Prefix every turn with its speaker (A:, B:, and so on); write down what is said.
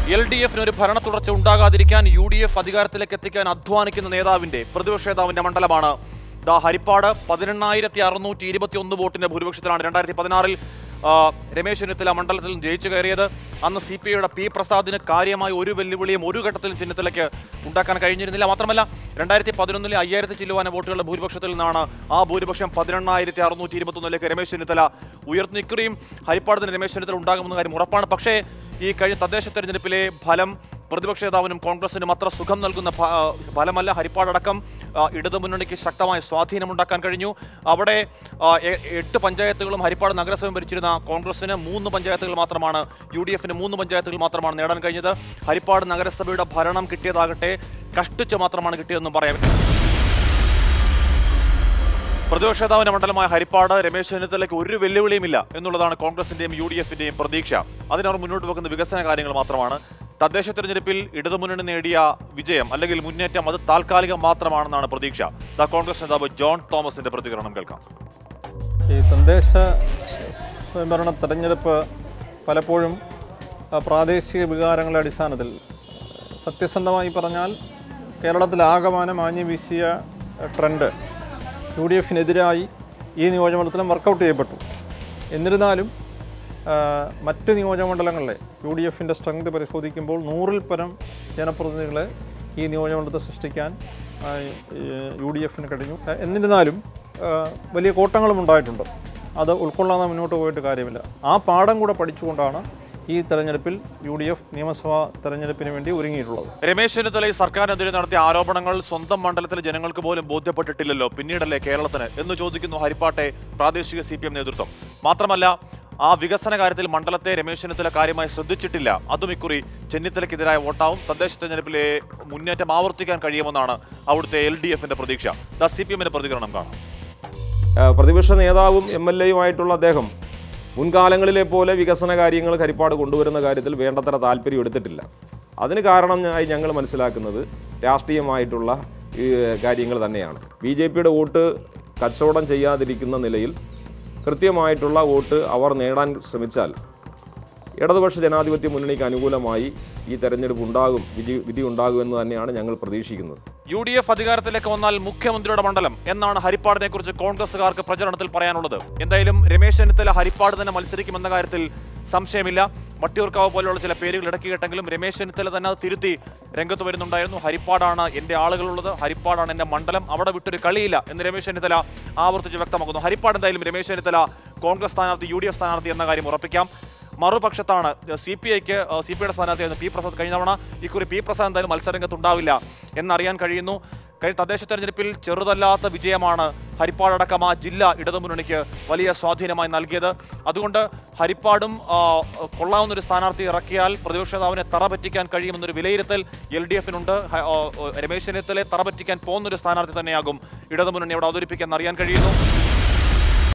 A: L D എഫിന് ഒരു ഭരണ തുടർച്ച ഉണ്ടാകാതിരിക്കാൻ യു ഡി എഫ് അധികാരത്തിലേക്ക് എത്തിക്കാൻ അധ്വാനിക്കുന്ന നേതാവിന്റെ പ്രതിപക്ഷ നേതാവിന്റെ മണ്ഡലമാണ് ദാ ഹരിപ്പാട് പതിനെണ്ണായിരത്തി അറുന്നൂറ്റി ഇരുപത്തി ഒന്ന് വോട്ടിന്റെ ഭൂരിപക്ഷത്തിലാണ് രണ്ടായിരത്തി പതിനാറിൽ രമേശ് ചെന്നിത്തല മണ്ഡലത്തിൽ നിന്ന് ജയിച്ചു കയറിയത് അന്ന് സി പി ഐയുടെ പി പ്രസാദിന് കാര്യമായ ഒരു വെല്ലുവിളിയും ഒരു ഘട്ടത്തിലും ചെന്നിത്തലയ്ക്ക് ഉണ്ടാക്കാൻ കഴിഞ്ഞിരുന്നില്ല മാത്രമല്ല രണ്ടായിരത്തി പതിനൊന്നിലെ അയ്യായിരത്തി ചില്ലുവാന വോട്ടുകളുടെ ഭൂരിപക്ഷത്തിൽ നിന്നാണ് ആ ഭൂരിപക്ഷം പതിനെണ്ണായിരത്തി അറുന്നൂറ്റി ഇരുപത്തൊന്നിലേക്ക് രമേശ് ചെന്നിത്തല ഉയർന്നു നിൽക്കുകയും ഹരിപ്പാടത്തിന് രമേശ് ചെന്നിത്തല ഉണ്ടാകുമെന്ന കാര്യം ഉറപ്പാണ് പക്ഷേ ഈ കഴിഞ്ഞ തദ്ദേശ തെരഞ്ഞെടുപ്പിലെ ഫലം പ്രതിപക്ഷ നേതാവിനും കോൺഗ്രസിനും അത്ര സുഖം നൽകുന്ന ഫ- ആ, ഫലമല്ല ഹരിപ്പാടടക്കം ആ, ഇടതുമുന്നണിക്ക് ശക്തമായ സ്വാധീനമുണ്ടാക്കാൻ കഴിഞ്ഞു അവിടെ ആ, എ- എട്ട് പഞ്ചായത്തുകളും ഹരിപ്പാട് നഗരസഭ ഭരിച്ചിരുന്ന കോൺഗ്രസിന് മൂന്ന് പഞ്ചായത്തുകൾ മാത്രമാണ് യു ഡി എഫിന് മൂന്ന് പഞ്ചായത്തുകൾ മാത്രമാണ് നേടാൻ കഴിഞ്ഞത് ഹരിപ്പാട് നഗരസഭയുടെ ഭരണം കിട്ടിയതാകട്ടെ കഷ്ടിച്ച് മാത്രമാണ് കിട്ടിയതെന്നും പറയാം പ്രതിപക്ഷ നേതാവിന്റെ മണ്ഡലമായ ഹരിപ്പാട് രമേശ് ചെന്നിത്തലയ്ക്ക് ഒരു വെല്ലുവിളിയുമില്ല എന്നുള്ളതാണ് കോൺഗ്രസിന്റെയും യു ഡി എഫിന്റെയും പ്രതീക്ഷ അതിനവർ മുന്നോട്ട് വെക്കുന്ന വികസന കാര്യങ്ങൾ മാത്രമാണ് തദ്ദേശ തെരഞ്ഞെടുപ്പിൽ ഇടതുമുന്നണി നേടിയ വിജയം അല്ലെങ്കിൽ മുന്നേറ്റം അത് താൽക്കാലികം മാത്രമാണെന്നാണ് പ്രതീക്ഷ ദ കോൺഗ്രസ് നേതാവ് ജോൺ തോമസിന്റെ പ്രതികരണം കേൾക്കാം
B: ഈ തദ്ദേശ സ്വയംഭരണ തെരഞ്ഞെടുപ്പ് പലപ്പോഴും ആ, പ്രാദേശിക വികാരങ്ങളുടെ അടിസ്ഥാനത്തിൽ സത്യസന്ധമായി പറഞ്ഞാൽ കേരളത്തിലാകമാനം ആഞ്ഞു വീശിയ ട്രെൻഡ് യു ഡി എഫിനെതിരായി ഈ നിയോജകമണ്ഡലത്തിലും വർക്കൗട്ട് ചെയ്യപ്പെട്ടു എന്നിരുന്നാലും ആ, മറ്റ് നിയോജകമണ്ഡലങ്ങളിലെ യു ഡി എഫിൻ്റെ സ്ട്രെങ്ത് പരിശോധിക്കുമ്പോൾ നൂറിൽ പരം ജനപ്രതിനിധികളെ ഈ നിയോജകമണ്ഡലത്തെ സൃഷ്ടിക്കാൻ ആ, ഈ യു ഡി എഫിന് കഴിഞ്ഞു ആ, എന്നിരുന്നാലും ആ, വലിയ കോട്ടങ്ങളും ഉണ്ടായിട്ടുണ്ട് അത് ഉൾക്കൊള്ളാതെ മുന്നോട്ട് പോയിട്ട് കാര്യമില്ല ആ പാഠം കൂടെ പഠിച്ചുകൊണ്ടാണ് ഈ തെരഞ്ഞെടുപ്പിൽ യു ഡി എഫ് നിയമസഭാ തെരഞ്ഞെടുപ്പിന് വേണ്ടി ഒരുങ്ങിയിട്ടുള്ളത്
A: രമേശ് ചെന്നിത്തല ഈ സർക്കാരിനെതിരെ നടത്തിയ ആരോപണങ്ങൾ സ്വന്തം മണ്ഡലത്തിലെ ജനങ്ങൾക്ക് പോലും ബോധ്യപ്പെട്ടിട്ടില്ലല്ലോ പിന്നീടല്ലേ കേരളത്തിന് എന്ന് ചോദിക്കുന്നു ഹരിപ്പാട്ടെ പ്രാദേശിക സി പി എം നേതൃത്വം മാത്രമല്ല ആ വികസന കാര്യത്തിൽ മണ്ഡലത്തെ രമേശ് ചെന്നിത്തല കാര്യമായി ശ്രദ്ധിച്ചിട്ടില്ല അതും ഇക്കുറി ചെന്നിത്തലയ്ക്കെതിരായ വോട്ടാവും തദ്ദേശ തെരഞ്ഞെടുപ്പിലെ മുന്നേറ്റം ആവർത്തിക്കാൻ കഴിയുമെന്നാണ് അവിടുത്തെ എൽ ഡി എഫിന്റെ പ്രതീക്ഷ ദ സി പി എമ്മിന്റെ പ്രതികരണം കാണാം
C: ആ, പ്രതിപക്ഷ നേതാവും എം എൽ എയുമായിട്ടുള്ള അദ്ദേഹം മുൻകാലങ്ങളിലെ പോലെ വികസന കാര്യങ്ങൾ ഹരിപ്പാട് കൊണ്ടുവരുന്ന കാര്യത്തിൽ വേണ്ടത്ര താല്പര്യം എടുത്തിട്ടില്ല അതിന് കാരണമായി ഞങ്ങൾ മനസ്സിലാക്കുന്നത് രാഷ്ട്രീയമായിട്ടുള്ള ഈ കാര്യങ്ങൾ തന്നെയാണ് ബി ജെ പിയുടെ വോട്ട് കച്ചവടം ചെയ്യാതിരിക്കുന്ന നിലയിൽ കൃത്യമായിട്ടുള്ള വോട്ട് അവർ നേടാൻ ശ്രമിച്ചാൽ ഇടതുപക്ഷ ജനാധിപത്യ മുന്നണിക്ക് അനുകൂലമായി ഈ തെരഞ്ഞെടുപ്പ് ഉണ്ടാകും വിധി വിധി ഉണ്ടാകുമെന്ന് തന്നെയാണ് ഞങ്ങൾ പ്രതീക്ഷിക്കുന്നത്
A: യു ഡി എഫ് അധികാരത്തിലേക്ക് വന്നാൽ മുഖ്യമന്ത്രിയുടെ മണ്ഡലം എന്നാണ് ഹരിപ്പാടിനെ കുറിച്ച് കോൺഗ്രസുകാർക്ക് പ്രചരണത്തിൽ പറയാനുള്ളത് എന്തായാലും രമേശ് ചെന്നിത്തല ഹരിപ്പാട് തന്നെ മത്സരിക്കുമെന്ന കാര്യത്തിൽ സംശയമില്ല വട്ടിയൂർക്കാവ് പോലെയുള്ള ചില പേരുകൾ ഇടയ്ക്ക് കേട്ടെങ്കിലും രമേശ് ചെന്നിത്തല തന്നെ അത് തിരുത്തി രംഗത്ത് വരുന്നുണ്ടായിരുന്നു ഹരിപ്പാടാണ് എൻ്റെ ആളുകളുള്ളത് ഹരിപ്പാടാണ് എൻ്റെ മണ്ഡലം അവിടെ വിട്ടൊരു കളിയില്ല എന്ന് രമേശ് ചെന്നിത്തല ആവർത്തിച്ച് വ്യക്തമാക്കുന്നു ഹരിപ്പാട് എന്തായാലും രമേശ് ചെന്നിത്തല കോൺഗ്രസ് സ്ഥാനാർത്ഥി യു ഡി എഫ് സ്ഥാനാർത്ഥി എന്ന കാര്യം ഉറപ്പിക്കാം മറുപക്ഷത്താണ് സി പി ഐക്ക് സി പി ഐയുടെ സ്ഥാനാർത്ഥിയായിരുന്നു പി പ്രസാദ് കഴിഞ്ഞ തവണ ഇക്കുറി പി പ്രസാദ് എന്തായാലും മത്സരരംഗത്തുണ്ടാവില്ല എന്നറിയാൻ കഴിയുന്നു കഴിഞ്ഞ തദ്ദേശ തെരഞ്ഞെടുപ്പിൽ ചെറുതല്ലാത്ത വിജയമാണ് ഹരിപ്പാടടക്കം ആ ജില്ല ഇടതുമുന്നണിക്ക് വലിയ സ്വാധീനമായി നൽകിയത് അതുകൊണ്ട് ഹരിപ്പാടും ആ, കൊള്ളാവുന്ന ഒരു സ്ഥാനാർത്ഥി ഇറക്കിയാൽ പ്രതിപക്ഷ നേതാവിനെ തറ പറ്റിക്കാൻ കഴിയുമെന്നൊരു വിലയിരുത്തൽ എൽ ഡി എഫിനുണ്ട് ഹ- ആ, രമേശ് ചെന്നിത്തലയെ തറ പറ്റിക്കാൻ പോകുന്നൊരു സ്ഥാനാർത്ഥി തന്നെയാകും ഇടതുമുന്നണി അവിടെ അവതരിപ്പിക്കാൻ അറിയാൻ കഴിയുന്നു